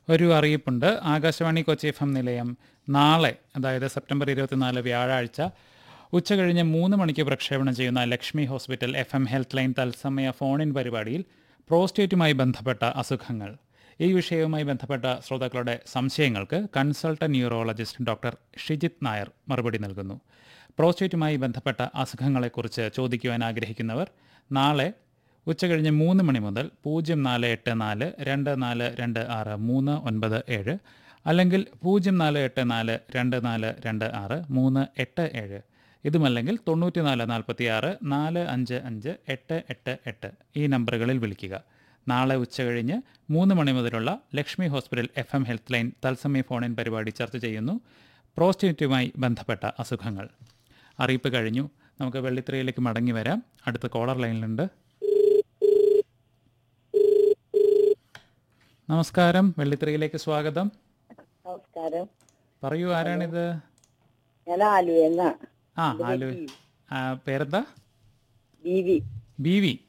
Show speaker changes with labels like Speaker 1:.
Speaker 1: ഒരു അറിയിപ്പുണ്ട് Akashvani Kochi F M നിലയം നാളെ അതായത് സെപ്റ്റംബർ ഇരുപത്തിനാല് വ്യാഴാഴ്ച ഉച്ചകഴിഞ്ഞ് മൂന്ന് മണിക്ക് പ്രക്ഷേപണം ചെയ്യുന്ന Lakshmi hospital F M health line തത്സമയ ഫോണിൻ പരിപാടിയിൽ പ്രോസ്റ്റേറ്റുമായി ബന്ധപ്പെട്ട അസുഖങ്ങൾ ഈ വിഷയവുമായി ബന്ധപ്പെട്ട ശ്രോതാക്കളുടെ സംശയങ്ങൾക്ക് consultant neurologist doctor Shijith Nair മറുപടി നൽകുന്നു പ്രോസ്റ്റേറ്റുമായി ബന്ധപ്പെട്ട അസുഖങ്ങളെക്കുറിച്ച് ചോദിക്കുവാൻ ആഗ്രഹിക്കുന്നവർ നാളെ ഉച്ചകഴിഞ്ഞ് മൂന്ന് മണി മുതൽ പൂജ്യം നാല് എട്ട് നാല് രണ്ട് നാല് രണ്ട് ആറ് മൂന്ന് ഒൻപത് ഏഴ് അല്ലെങ്കിൽ പൂജ്യം നാല് എട്ട് നാല് രണ്ട് നാല് രണ്ട് ആറ് മൂന്ന് എട്ട് ഏഴ് ഇതുമല്ലെങ്കിൽ തൊണ്ണൂറ്റിനാല് നാൽപ്പത്തി ആറ് നാല് അഞ്ച് അഞ്ച് എട്ട് എട്ട് എട്ട് ഈ നമ്പറുകളിൽ വിളിക്കുക നാളെ ഉച്ചകഴിഞ്ഞ് മൂന്ന് മണി മുതലുള്ള Lakshmi hospital F M health line തത്സമയ ഫോണിൻ പരിപാടി ചർച്ച ചെയ്യുന്നു പ്രോസ്റ്റേറ്റുമായി ബന്ധപ്പെട്ട അസുഖങ്ങൾ അറിയിപ്പ് കഴിഞ്ഞു നമുക്ക് വെള്ളിത്തിരയിലേക്ക് മടങ്ങി വരാം അടുത്ത കോളർ ലൈനിലുണ്ട് നമസ്കാരം വെള്ളിത്തിരയിലേക്ക് സ്വാഗതം
Speaker 2: നമസ്കാരം
Speaker 1: പറയൂ ആരാണിത്
Speaker 2: ഞാൻ ആലുവെന്ന
Speaker 1: ആ ആലു ആ, പേരെന്താ
Speaker 2: ബി വി
Speaker 1: ബി വി